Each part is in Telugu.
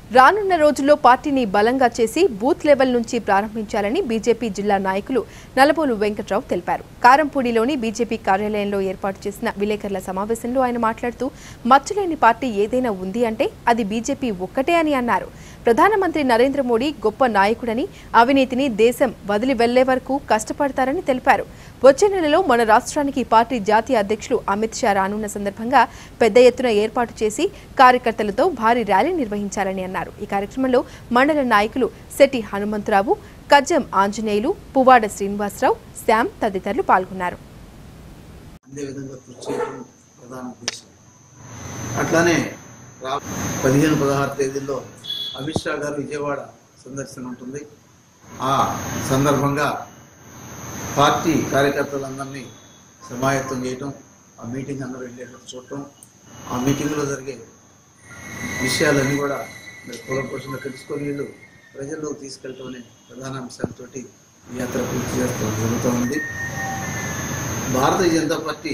రానున్న రోజుల్లో పార్టీని బలంగా చేసి బూత్ లెవెల్ నుంచి ప్రారంభించాలని బీజేపీ జిల్లా నాయకులు నలబోలు వెంకట్రావు తెలిపారు కారంపూడిలోని బీజేపీ కార్యాలయంలో ఏర్పాటు చేసిన విలేకరుల సమావేశంలో ఆయన మాట్లాడుతూ మచ్చలేని పార్టీ ఏదైనా ఉంది అంటే అది బీజేపీ ఒక్కటే అని అన్నారు ప్రధానమంత్రి నరేంద్ర మోడీ గొప్ప నాయకుడని అవినీతిని దేశం వదిలి వెళ్లే వరకు కష్టపడతారని తెలిపారు వచ్చే నెలలో మన రాష్ట్రానికి పార్టీ జాతీయ అధ్యక్షులు అమిత్ షా రానున్న సందర్భంగా పెద్ద ఎత్తున ఏర్పాటు చేసి కార్యకర్తలతో భారీ ర్యాలీ నిర్వహించాలని అన్నారు ఈ కార్యక్రమంలో మండల నాయకులు శెట్టి హనుమంతరావు కజ్జం ఆంజనేయులు పువ్వాడ శ్రీనివాసరావు శ్యామ్ తదితరులు పాల్గొన్నారు అందే విధంగా కృషి చేయడం ప్రధాన ఉద్దేశం అట్లానే రా పదిహేను పదహారు తేదీల్లో అమిత్ షా గారు విజయవాడ సందర్శన ఉంటుంది ఆ సందర్భంగా పార్టీ కార్యకర్తలందరినీ సమాయత్తం చేయటం ఆ మీటింగ్ అందరూ వెళ్ళేటట్టు చూడటం ఆ మీటింగ్లో జరిగే విషయాలన్నీ కూడా మరి కులపోషణ తెలుసుకొని వీళ్ళు ప్రజల్లోకి తీసుకెళ్ళటం అనే ప్రధాన అంశాలతోటి ఈ యాత్ర పూర్తి చేస్తూ జరుగుతూ ఉంది భారతీయ జనతా పార్టీ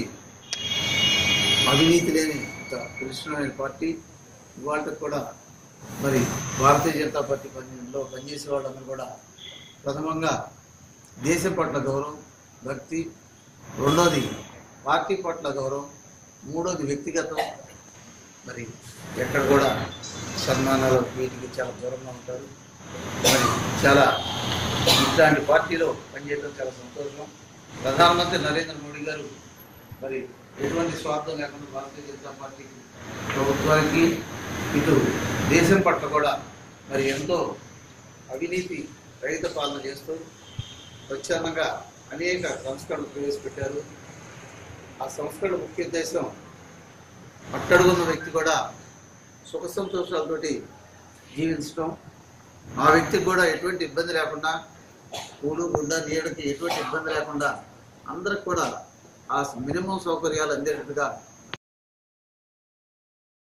అవినీతి లేని ఒక కృష్ణమైన పార్టీ ఇవాళ కూడా మరి భారతీయ జనతా పార్టీ పనిలో పనిచేసే వాళ్ళందరూ కూడా ప్రథమంగా దేశం పట్ల గౌరవం భక్తి రెండోది పార్టీ పట్ల గౌరవం మూడోది వ్యక్తిగతం మరి ఎక్కడ కూడా సన్మానాలు వీటికి చాలా దూరంగా ఉంటారు మరి చాలా ఇట్లాంటి పార్టీలో పనిచేయడం చాలా సంతోషం ప్రధానమంత్రి నరేంద్ర మోడీ గారు మరి ఎటువంటి స్వార్థం లేకుండా భారతీయ జనతా పార్టీకి ప్రభుత్వానికి ఇటు దేశం పట్ల కూడా మరి ఎంతో అవినీతి రహిత పాలన చేస్తూ స్వచ్ఛందంగా అనేక సంస్కరణలు ప్రవేశపెట్టారు ఆ సంస్కరణ ముఖ్య ఉద్దేశం అట్టడుగున్న వ్యక్తి కూడా సుఖ సంతోషాలతోటి జీవించడం ఆ వ్యక్తికి కూడా ఎటువంటి ఇబ్బంది లేకుండా పూలు గుడ్డ నీడకి ఎటువంటి ఇబ్బంది లేకుండా అందరికి కూడా ఆ మినిమం సౌకర్యాలు అందేటట్టుగా